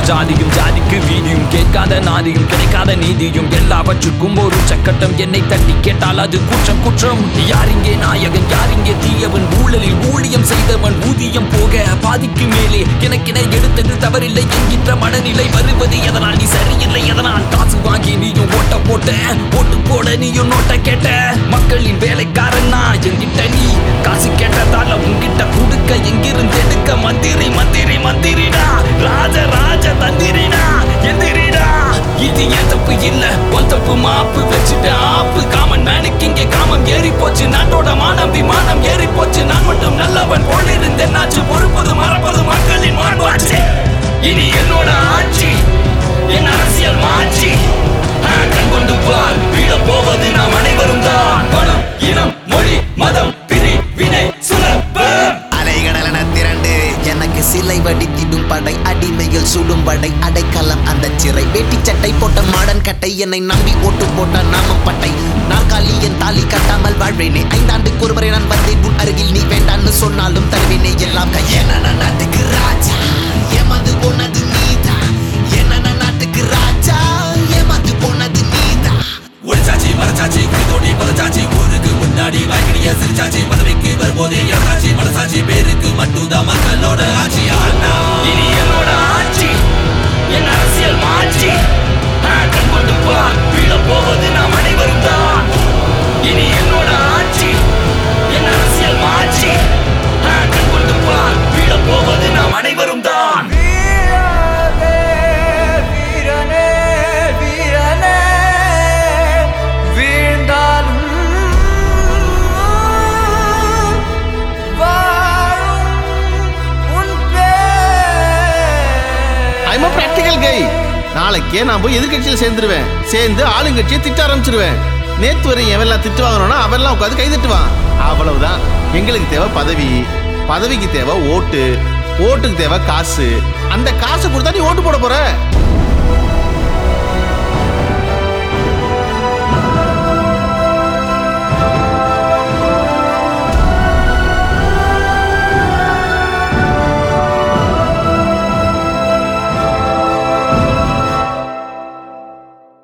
ஜாதியும் ஜாதிக்கு வீதியும் கேட்காத நாதியும் கிடைக்காத நீதியும் எல்லாவற்றுக்கும் ஒரு சக்கட்டம் என்னை தட்டி கேட்டால் அது குற்றம் குற்றம் யார் இங்கே நாயகன் யார் இங்கே தீயவன் ஊழலில் ஊழியம் செய்தவன் ஊதியம் போக பாதிக்கு மேலே எனக்கென எடுத்தது தவறில்லை என்கின்ற மனநிலை வருவது எதனால் நீ சரியில்லை எதனால் காசு வாங்கி நீயும் ஓட்ட போட்ட ஓட்டு போட நீயும் நோட்ட கேட்ட மக்களின் வேலைக்காரன் நான் என்கிட்ட நீ காசு கேட்டதால உன்கிட்ட கொடுக்க எங்கிருந்து எடுக்க மந்திரி மந்திரி மந்திரிடா ராஜ ராஜ தந்திரிடா எந்திரிடா இது என் தப்பு இல்ல உன் தப்பு மாப்பு வச்சுட்ட ஆப்பு காமன் மேனுக்கு இங்கே காமம் ஏறி போச்சு நாட்டோட மானம் விமானம் ஏறி போச்சு நான் மட்டும் நல்லவன் போல இருந்தேன் நாச்சு பொறுப்பது மறப்பது மக்களின் மாண்பாச்சு இனி என்னோட ஆட்சி என் அரசியல் மாட்சி ஆ, கண் கொண்டு பார் வீழ போவது நாம் அனைவரும் தான் பணம் இனம் மொழி மதம் பிரி வினை சுலபம் அலைகடலென திரண்டு எனக்கு சிலை வடித்திடும் படை அடிமையில் சுடும் படை அடைக்கலம் அந்த சிறை வேட்டி சட்டை போட்ட மாடன் கட்டை என்னை நம்பி ஓட்டு போட்ட நாம பட்டை நாற்காலி என் தாலி கட்டாமல் வாழ்வேனே ஐந்தாண்டுக்கு ஒருமுறை நான் வந்தேன் உன் அருகில் நீ வேண்டான்னு சொன்னாலும் தருவேனே எல்லாம் கையென நாட்டுக்கு ராஜா ஏமாந்து போனது நீதான் என்ன நாட்டுக்கு ராஜா ஏமாந்து போனது நீதான் ஒளிச்சாச்சி மறைச்சாச்சி குடிதோடி பதச்சாச்சி ஊருக்கு முன்னாடி வாய்க்கிடிய சிரிச்சாச்சி பதவிக்கு வரும்போதே இறந்தாச்சி மனசாச்சி பேருக்கு மட்டும்தான் மக்களோட ஆட்சி அண்ணா இனி என்னோட ஆட்சி என் அரசியல் மாட்சி ஆ, கண் கொண்டு பார் வீழ போவது நாம் அனைவரும் தான் இனி என்னோட ஆட்சி என் அரசியல் மாட்சி ஆ, கண் கொண்டு பார் வீழ போவது நாம் அனைவரும் தான் வீரனே வீரனே வீரனே வீழ்ந்தாலும் வாழும் உன் பேர் ஐம் பிராக்டிக்கல் கை நாளைக்கே நான் போய் எதிர்கட்சியில் சேர்ந்துருவேன் சேர்ந்து ஆளுங்கட்சியை திட்ட ஆரம்பிச்சிருவேன் நேத்து வரை எவெல்லாம் திட்டு வாங்கணும்னா அவெல்லாம் உட்காந்து கை தட்டுவான் அவ்வளவுதான் எங்களுக்கு தேவை பதவி பதவிக்கு தேவை ஓட்டு ஓட்டுக்கு தேவை காசு அந்த காசு கொடுத்தா நீ ஓட்டு போட போற